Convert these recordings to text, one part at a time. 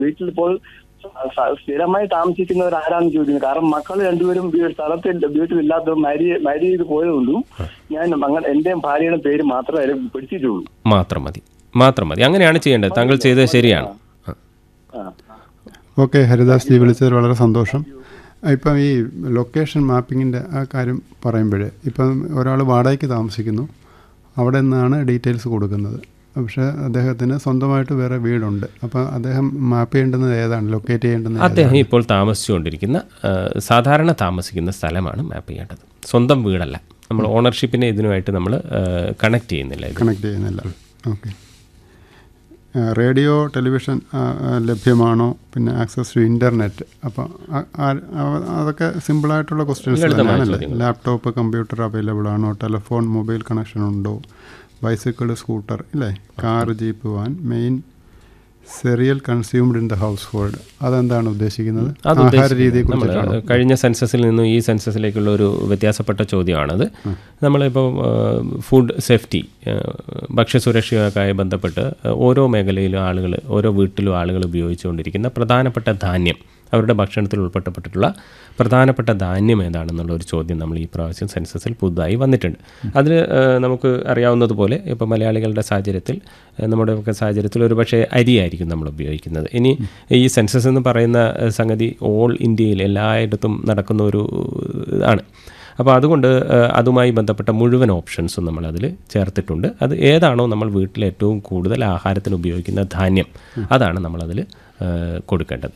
വീട്ടിൽ ഇപ്പോൾ സ- സ്ഥിരമായി താമസിക്കുന്നവർ ആരാന്ന് ചോദിക്കുന്നത് കാരണം മക്കൾ രണ്ടുപേരും വീ- സ്ഥലത്തിൽ വീട്ടിലില്ലാത്ത മാരി മാരി ചെയ്ത് പോയതുകൊണ്ടും ഞാൻ അങ്ങനെ എന്റെ ഭാര്യയുടെ പേര് മാത്രമേ അതിൽ പിടിച്ചിട്ടുള്ളൂ മാത്രം മതി മാത്രം മതി അങ്ങനെയാണ് ചെയ്യേണ്ടത് താങ്കൾ ചെയ്തത് ശരിയാണ് ആ. ആ. ഓക്കെ ഹരിദാസ് ജി വിളിച്ചതിൽ വളരെ സന്തോഷം ഇപ്പം ഈ ലൊക്കേഷൻ മാപ്പിങ്ങിൻ്റെ ആ കാര്യം പറയുമ്പോഴേ ഇപ്പം ഒരാൾ വാടകയ്ക്ക് താമസിക്കുന്നു അവിടെ നിന്നാണ് ഡീറ്റെയിൽസ് കൊടുക്കുന്നത് പക്ഷേ അദ്ദേഹത്തിന് സ്വന്തമായിട്ട് വേറെ വീടുണ്ട് അപ്പം അദ്ദേഹം മാപ്പ് ചെയ്യേണ്ടുന്നത് ഏതാണ് ലൊക്കേറ്റ് ചെയ്യേണ്ടുന്നത് അദ്ദേഹം ഇപ്പോൾ താമസിച്ചുകൊണ്ടിരിക്കുന്ന ആ, സാധാരണ താമസിക്കുന്ന സ്ഥലമാണ് മാപ്പ് ചെയ്യേണ്ടത് സ്വന്തം വീടല്ല നമ്മൾ ഓണർഷിപ്പിനെ ഇതിനുമായിട്ട് നമ്മൾ കണക്ട് ചെയ്യുന്നില്ല ഇത് കണക്ട് ചെയ്യുന്നില്ല ഓക്കെ റേഡിയോ ടെലിവിഷൻ ആ, ആ, ലഭ്യമാണോ പിന്നെ ആക്സസ് ടു ഇൻ്റർനെറ്റ് അപ്പോൾ അതൊക്കെ സിമ്പിളായിട്ടുള്ള ക്വസ്റ്റ്യൻസ് ലളിതമായ തന്നെയാണല്ലേ ചോദ്യങ്ങൾ. ലാപ്ടോപ്പ് കമ്പ്യൂട്ടർ അവൈലബിൾ ആണോ ടെലിഫോൺ മൊബൈൽ കണക്ഷൻ ഉണ്ടോ ബൈസിക്കിൾ സ്കൂട്ടർ ഇല്ലേ car jeep van main cereal consumed in the household അതെന്താണ് ഉദ്ദേശിക്കുന്നത് അത് ആഹാര ഉദ്ദേശിക്കുന്നത് രീതിയെ നമ്മൾ കുറിച്ചിട്ടാണോ കഴിഞ്ഞ സെൻസസിൽ നിന്നും ഈ സെൻസസിലേക്കുള്ള ഒരു വ്യത്യാസപ്പെട്ട ചോദ്യമാണത് നമ്മളിപ്പോൾ ഫുഡ് സേഫ്റ്റി ഭക്ഷ്യസുരക്ഷയുമായി ബന്ധപ്പെട്ട് ആ, ഓരോ മേഖലയിലും ആളുകൾ ഓരോ വീട്ടിലും ആളുകൾ ഉപയോഗിച്ചുകൊണ്ടിരിക്കുന്ന പ്രധാനപ്പെട്ട ധാന്യം അവരുടെ ഭക്ഷണത്തിൽ ഉൾപ്പെട്ടപ്പെട്ടിട്ടുള്ള പ്രധാനപ്പെട്ട ധാന്യം ഏതാണെന്നുള്ള ഒരു ചോദ്യം നമ്മൾ ഈ പ്രാവശ്യം സെൻസസിൽ പുതുതായി വന്നിട്ടുണ്ട് അതിൽ നമുക്ക് അറിയാവുന്നതുപോലെ ഇപ്പോൾ മലയാളികളുടെ സാഹചര്യത്തിൽ ആ, നമ്മുടെ ഒക്കെ സാഹചര്യത്തിൽ ഒരു പക്ഷേ അരിയായിരിക്കും നമ്മൾ ഉപയോഗിക്കുന്നത് ഇനി ഈ സെൻസസ് എന്ന് പറയുന്ന ആ, സംഗതി ഓൾ ഇന്ത്യയിൽ എല്ലായിടത്തും നടക്കുന്ന ഒരു ഇതാണ് അപ്പോൾ അതുകൊണ്ട് ആ, അതുമായി ബന്ധപ്പെട്ട മുഴുവൻ ഓപ്ഷൻസും നമ്മളതിൽ ചേർത്തിട്ടുണ്ട് അത് ഏതാണോ നമ്മൾ വീട്ടിൽ ഏറ്റവും കൂടുതൽ ആഹാരത്തിന് ഉപയോഗിക്കുന്ന ധാന്യം അതാണ് നമ്മളതിൽ ആ, കൊടുക്കേണ്ടത്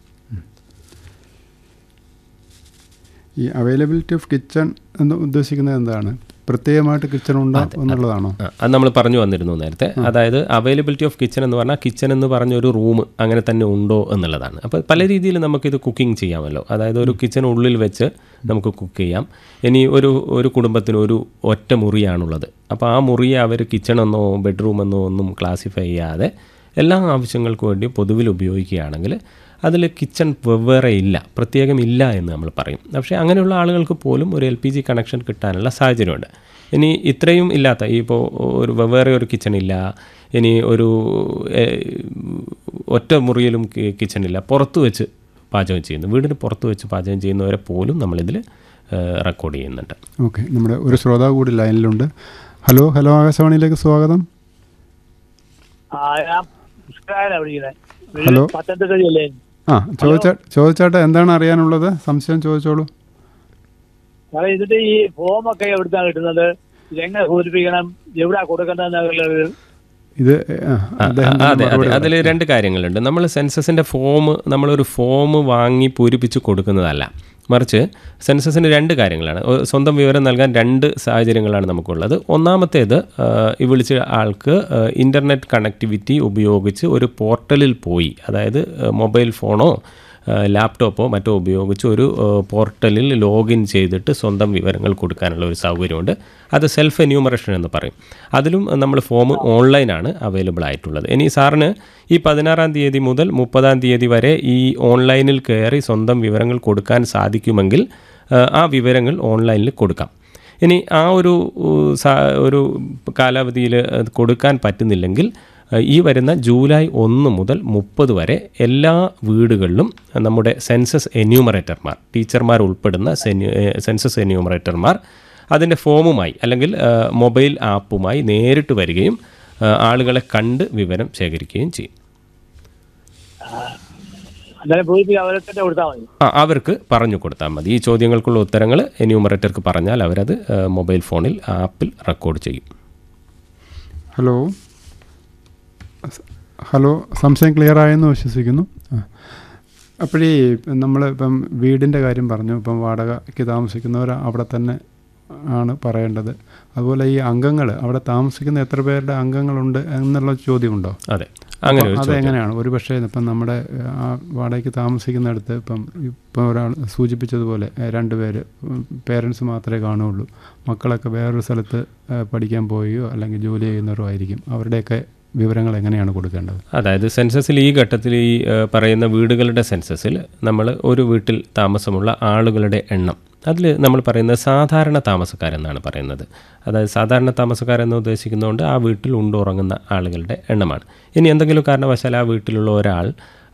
ഈ അവൈലബിലിറ്റി ഓഫ് കിച്ചൺ എന്ന് ഉദ്ദേശിക്കുന്നത് എന്താണ് പ്രത്യേകമായിട്ട് കിച്ചൺ ഉണ്ടോ എന്നുള്ളതാണോ ആ, അത് നമ്മൾ പറഞ്ഞു വന്നിരുന്നു നേരത്തെ അതായത് അവൈലബിലിറ്റി ഓഫ് കിച്ചൺ എന്ന് പറഞ്ഞാൽ കിച്ചൺ എന്ന് പറഞ്ഞ ഒരു റൂം അങ്ങനെ തന്നെ ഉണ്ടോ എന്നുള്ളതാണ് അപ്പോൾ പല രീതിയിൽ നമുക്കിത് കുക്കിംഗ് ചെയ്യാമല്ലോ അതായത് ഒരു കിച്ചൺ ഉള്ളിൽ വെച്ച് നമുക്ക് കുക്ക് ചെയ്യാം ഇനി ഒരു ഒരു കുടുംബത്തിന് ഒരു ഒറ്റ മുറിയാണുള്ളത് അപ്പോൾ ആ മുറിയെ അവർ കിച്ചണെന്നോ ബെഡ്റൂമെന്നോ ഒന്നും ക്ലാസിഫൈ ചെയ്യാതെ എല്ലാ ആവശ്യങ്ങൾക്കും വേണ്ടി പൊതുവിൽ ഉപയോഗിക്കുകയാണെങ്കിൽ അതിൽ കിച്ചൺ വെവ്വേറെ ഇല്ല പ്രത്യേകം ഇല്ല എന്ന് നമ്മൾ പറയും പക്ഷേ അങ്ങനെയുള്ള ആളുകൾക്ക് പോലും ഒരു എൽ പി ജി കണക്ഷൻ കിട്ടാനുള്ള സാഹചര്യമുണ്ട് ഇനി ഇത്രയും ഇല്ലാത്ത ഈ ഇപ്പോൾ ഒരു വെവ്വേറെ ഒരു കിച്ചൺ ഇല്ല ഇനി ഒരു ഏഹ്, ഒറ്റ മുറിയിലും കി- കിച്ചൺ ഇല്ല പുറത്ത് വെച്ച് പാചകം ചെയ്യുന്നു വീടിന് പുറത്ത് വെച്ച് പാചകം ചെയ്യുന്നവരെ പോലും നമ്മളിതിൽ റെക്കോർഡ് ചെയ്യുന്നുണ്ട് ഓക്കെ നമ്മുടെ ഒരു ശ്രോതാവ് കൂടി ലൈനിലുണ്ട് ഹലോ ഹലോ ആകാശവാണിയിലേക്ക് സ്വാഗതം ആ ഞാൻ പുഷ്കരായനാ വിളിക്കുന്നത് ഹലോ. പത്തനംതിട്ട ജില്ലയിൽ ആ ചോദിച്ചാ ചോദിച്ചാട്ടെ എന്താണ് അറിയാനുള്ളത് സംശയം ചോദിച്ചോളൂ സാറേ ഇതിന്റെ ഈ ഫോമൊക്കെ എവിടുന്നാണ് കിട്ടുന്നത് ഇതെങ്ങനെ പൂരിപ്പിക്കണം എവിടാ കൊടുക്കേണ്ടതെന്നുള്ളത് ഇത് ആ, അദ്ദേഹം ആ, അതെ അതെ മറുപടി അതിൽ രണ്ട് കാര്യങ്ങളുണ്ട് നമ്മൾ സെൻസസിൻ്റെ ഫോം നമ്മളൊരു ഫോം വാങ്ങി പൂരിപ്പിച്ച് കൊടുക്കുന്നതല്ല മറിച്ച് സെൻസസിന് രണ്ട് കാര്യങ്ങളാണ് ഒ- സ്വന്തം വിവരം നൽകാൻ രണ്ട് സാഹചര്യങ്ങളാണ് നമുക്കുള്ളത് ഒന്നാമത്തേത് ആ, ഈ വിളിച്ച ആൾക്ക് ഇൻ്റർനെറ്റ് കണക്ടിവിറ്റി ഉപയോഗിച്ച് ഒരു പോർട്ടലിൽ പോയി അതായത് ആ, മൊബൈൽ ഫോണോ ആ, ലാപ്ടോപ്പോ മറ്റോ ഉപയോഗിച്ച് ഒരു ആ, പോർട്ടലിൽ ലോഗിൻ ചെയ്തിട്ട് സ്വന്തം വിവരങ്ങൾ കൊടുക്കാനുള്ള ഒരു സൗകര്യമുണ്ട് അത് സെൽഫ് എന്യൂമറേഷൻ എന്ന് പറയും അതിലും നമ്മൾ ഫോം ഓൺലൈനാണ് അവൈലബിൾ ആയിട്ടുള്ളത് ഇനി സാറിന് ഈ പതിനാറാം തീയതി മുതൽ മുപ്പതാം തീയതി വരെ ഈ ഓൺലൈനിൽ കയറി സ്വന്തം വിവരങ്ങൾ കൊടുക്കാൻ സാധിക്കുമെങ്കിൽ ആ, ആ വിവരങ്ങൾ ഓൺലൈനിൽ കൊടുക്കാം ഇനി ആ ഒരു ഉ, സാ- ഒരു കാലാവധിയിൽ അത് കൊടുക്കാൻ പറ്റുന്നില്ലെങ്കിൽ അഹ് ഈ വരുന്ന ജൂലൈ ഒന്ന് മുതൽ മുപ്പത് വരെ എല്ലാ വീടുകളിലും നമ്മുടെ സെൻസസ് എന്യൂമറേറ്റർമാർ ടീച്ചർമാർ ഉൾപ്പെടുന്ന സെന്യു ഏഹ് സെൻസസ് എന്യൂമറേറ്റർമാർ അതിൻ്റെ ഫോമുമായി അല്ലെങ്കിൽ അഹ് മൊബൈൽ ആപ്പുമായി നേരിട്ട് വരികയും അഹ് ആളുകളെ കണ്ട് വിവരം ശേഖരിക്കുകയും ചെയ്യും അന്നേരം പൂരിപ്പിക്കാൻ അവരെ തന്നെ കൊടുത്താൽ മതി ആ അവർക്ക് പറഞ്ഞു കൊടുത്താൽ മതി ഈ ചോദ്യങ്ങൾക്കുള്ള ഉത്തരങ്ങൾ എന്യൂമറേറ്റർക്ക് പറഞ്ഞാൽ അവരത് അഹ് മൊബൈൽ ഫോണിൽ ആപ്പിൽ റെക്കോർഡ് ചെയ്യും ഹലോ സ- ഹലോ സംശയം ക്ലിയർ ആയെന്ന് വിശ്വസിക്കുന്നു ആ. അപ്പോഴീ നമ്മൾ ഇപ്പം വീടിൻ്റെ കാര്യം പറഞ്ഞു ഇപ്പം വാടകയ്ക്ക് താമസിക്കുന്നവർ അവിടെ തന്നെ ആണ് പറയേണ്ടത് അതുപോലെ ഈ അംഗങ്ങൾ അവിടെ താമസിക്കുന്ന എത്ര പേരുടെ അംഗങ്ങളുണ്ട് എന്നുള്ള ചോദ്യമുണ്ടോ അതെ അങ്ങനെ ഒരു അപ്പോൾ ചോദ്യം അതെങ്ങനെയാണ് ഒരു പക്ഷേ ഇപ്പം നമ്മുടെ ഏഹ്, ആ വാടകയ്ക്ക് താമസിക്കുന്നിടത്ത് ഇപ്പം ഇപ്പം ഒരാൾ സൂചിപ്പിച്ചതുപോലെ ഏഹ്, രണ്ട് പേര് പേരൻസ് മാത്രമേ കാണുകയുള്ളൂ മക്കളൊക്കെ വേറൊരു സ്ഥലത്ത് ഏഹ്, പഠിക്കാൻ പോവുകയോ അല്ലെങ്കിൽ ജോലി ചെയ്യുന്നവരോ ആയിരിക്കും അവരുടെയൊക്കെ വിവരങ്ങൾ എങ്ങനെയാണ് കൊടുക്കേണ്ടത് അതായത് സെൻസസിൽ ഈ ഘട്ടത്തിൽ ഈ ഏഹ്, പറയുന്ന വീടുകളുടെ സെൻസസിൽ നമ്മൾ ഒരു വീട്ടിൽ താമസമുള്ള ആളുകളുടെ എണ്ണം അതിൽ നമ്മൾ പറയുന്നത് സാധാരണ താമസക്കാരെന്നാണ് പറയുന്നത് അതായത് സാധാരണ താമസക്കാരെന്ന് ഉദ്ദേശിക്കുന്നതുകൊണ്ട് ആ വീട്ടിൽ ഉണ്ടുറങ്ങുന്ന ആളുകളുടെ എണ്ണമാണ് ഇനി എന്തെങ്കിലും കാരണവശാൽ ആ വീട്ടിലുള്ള ഒരാൾ